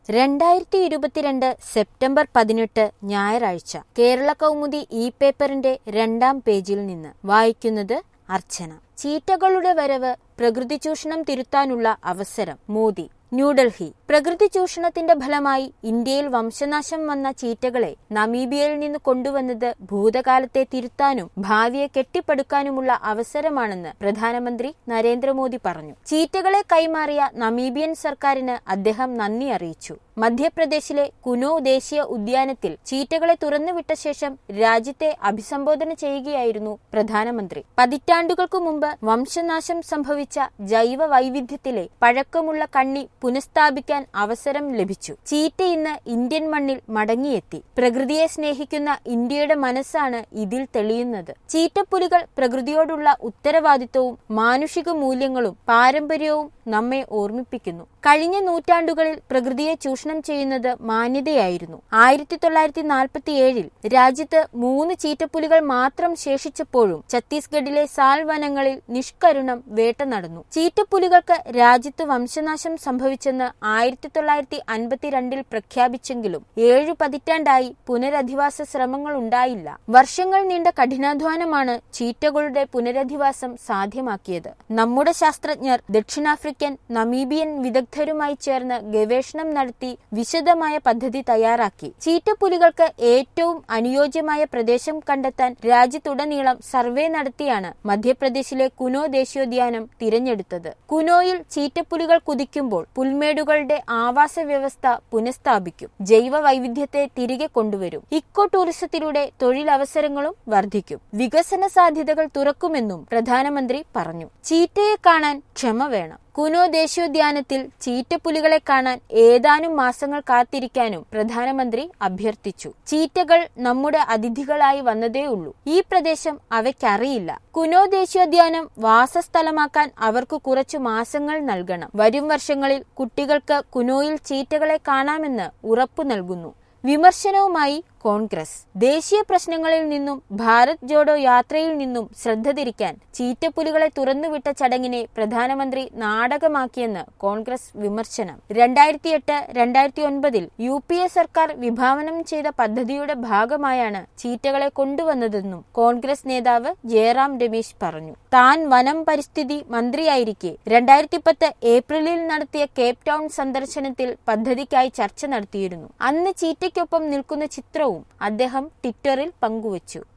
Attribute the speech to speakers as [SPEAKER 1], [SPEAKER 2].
[SPEAKER 1] രണ്ടായിരത്തി ഇരുപത്തിരണ്ട് സെപ്റ്റംബർ പതിനെട്ട് ഞായറാഴ്ച കേരള കൗമുദി ഇ പേപ്പറിന്റെ രണ്ടാം പേജിൽ നിന്ന് വായിക്കുന്നത് അർച്ചന ചീറ്റകളുടെ വരവ് പ്രകൃതി ചൂഷണം തിരുത്താനുള്ള അവസരം മോദി ന്യൂഡൽഹി പ്രകൃതി ചൂഷണത്തിന്റെ ഫലമായി ഇന്ത്യയിൽ വംശനാശം വന്ന ചീറ്റകളെ നമീബിയയിൽ നിന്ന് കൊണ്ടുവന്നത് ഭൂതകാലത്തെ തിരുത്താനും ഭാവിയെ കെട്ടിപ്പടുക്കാനുമുള്ള അവസരമാണെന്ന് പ്രധാനമന്ത്രി നരേന്ദ്രമോദി പറഞ്ഞു ചീറ്റകളെ കൈമാറിയ നമീബിയൻ സർക്കാരിന് അദ്ദേഹം നന്ദി അറിയിച്ചു മധ്യപ്രദേശിലെ കുനോ ദേശീയ ഉദ്യാനത്തിൽ ചീറ്റകളെ തുറന്നുവിട്ട ശേഷം രാജ്യത്തെ അഭിസംബോധന ചെയ്യുകയായിരുന്നു പ്രധാനമന്ത്രി പതിറ്റാണ്ടുകൾക്കു മുമ്പ് വംശനാശം സംഭവിച്ച ജൈവ വൈവിധ്യത്തിലെ പഴക്കമുള്ള കണ്ണി പുനഃസ്ഥാപിക്കാൻ അവസരം ലഭിച്ചു ചീറ്റ ഇന്ന് ഇന്ത്യൻ മണ്ണിൽ മടങ്ങിയെത്തി പ്രകൃതിയെ സ്നേഹിക്കുന്ന ഇന്ത്യയുടെ മനസ്സാണ് ഇതിൽ തെളിയുന്നത് ചീറ്റപ്പുലികൾ പ്രകൃതിയോടുള്ള ഉത്തരവാദിത്വവും മാനുഷിക മൂല്യങ്ങളും പാരമ്പര്യവും നമ്മെ ഓർമ്മിപ്പിക്കുന്നു കഴിഞ്ഞ നൂറ്റാണ്ടുകളിൽ പ്രകൃതിയെ ചൂഷണം ചെയ്യുന്നത് മാന്യതയായിരുന്നു ആയിരത്തി തൊള്ളായിരത്തി നാൽപ്പത്തി ഏഴിൽ രാജ്യത്ത് മൂന്ന് ചീറ്റപ്പുലികൾ മാത്രം ശേഷിച്ചപ്പോഴും ഛത്തീസ്ഗഡിലെ സാൽ വനങ്ങളിൽ നിഷ്കരുണം വേട്ട നടന്നു ചീറ്റപ്പുലികൾക്ക് രാജ്യത്ത് വംശനാശം സംഭവിച്ചെന്ന് ആയിരത്തി തൊള്ളായിരത്തി അൻപത്തിരണ്ടിൽ പ്രഖ്യാപിച്ചെങ്കിലും ഏഴു പതിറ്റാണ്ടായി പുനരധിവാസ ശ്രമങ്ങൾ ഉണ്ടായില്ല വർഷങ്ങൾ നീണ്ട കഠിനാധ്വാനമാണ് ചീറ്റകളുടെ പുനരധിവാസം സാധ്യമാക്കിയത് നമ്മുടെ ശാസ്ത്രജ്ഞർ ദക്ഷിണാഫ്രിക്കൻ നമീബിയൻ വിദഗ്ധരുമായി ചേർന്ന് ഗവേഷണം നടത്തി വിശദമായ പദ്ധതി തയ്യാറാക്കി ചീറ്റപ്പുലികൾക്ക് ഏറ്റവും അനുയോജ്യമായ പ്രദേശം കണ്ടെത്താൻ രാജ്യത്തുടനീളം സർവേ നടത്തിയാണ് മധ്യപ്രദേശിലെ കുനോ ദേശീയോദ്യാനം തിരഞ്ഞെടുത്തത് കുനോയിൽ ചീറ്റപ്പുലികൾ കുതിക്കുമ്പോൾ പുൽമേടുകളുടെ ആവാസ വ്യവസ്ഥ പുനഃസ്ഥാപിക്കും ജൈവ വൈവിധ്യത്തെ തിരികെ കൊണ്ടുവരും ഇക്കോ ടൂറിസത്തിലൂടെ തൊഴിലവസരങ്ങളും വർദ്ധിക്കും വികസന സാധ്യതകൾ തുറക്കുമെന്നും പ്രധാനമന്ത്രി പറഞ്ഞു ചീറ്റയെ കാണാൻ ക്ഷമ വേണം കുനോ ദേശീയോദ്യാനത്തിൽ ചീറ്റപ്പുലികളെ കാണാൻ ഏതാനും മാസങ്ങൾ കാത്തിരിക്കാനും പ്രധാനമന്ത്രി അഭ്യർത്ഥിച്ചു ചീറ്റകൾ നമ്മുടെ അതിഥികളായി വന്നതേയുള്ളൂ ഈ പ്രദേശം അവയ്ക്കറിയില്ല കുനോ ദേശീയോദ്യാനം വാസസ്ഥലമാക്കാൻ അവർക്ക് കുറച്ചു മാസങ്ങൾ നൽകണം വരും വർഷങ്ങളിൽ കുട്ടികൾക്ക് കുനോയിൽ ചീറ്റകളെ കാണാമെന്ന് ഉറപ്പു നൽകുന്നു വിമർശനവുമായി കോൺഗ്രസ് ദേശീയ പ്രശ്നങ്ങളിൽ നിന്നും ഭാരത് ജോഡോ യാത്രയിൽ നിന്നും ശ്രദ്ധ തിരിക്കാൻ ചീറ്റപ്പുലികളെ തുറന്നുവിട്ട ചടങ്ങിനെ പ്രധാനമന്ത്രി നാടകമാക്കിയെന്ന് കോൺഗ്രസ് വിമർശനം രണ്ടായിരത്തി എട്ട് രണ്ടായിരത്തി ഒൻപതിൽ യു പി എ സർക്കാർ വിഭാവനം ചെയ്ത പദ്ധതിയുടെ ഭാഗമായാണ് ചീറ്റകളെ കൊണ്ടുവന്നതെന്നും കോൺഗ്രസ് നേതാവ് ജയറാം രമേശ് പറഞ്ഞു താൻ വനം പരിസ്ഥിതി മന്ത്രിയായിരിക്കെ രണ്ടായിരത്തി പത്ത് ഏപ്രിലിൽ നടത്തിയ കേപ്പ് ടൗൺ സന്ദർശനത്തിൽ പദ്ധതിക്കായി ചർച്ച നടത്തിയിരുന്നു അന്ന് ചീറ്റയ്ക്കൊപ്പം നിൽക്കുന്ന ചിത്രവും അദ്ദേഹം ട്വിറ്ററിൽ പങ്കുവച്ചു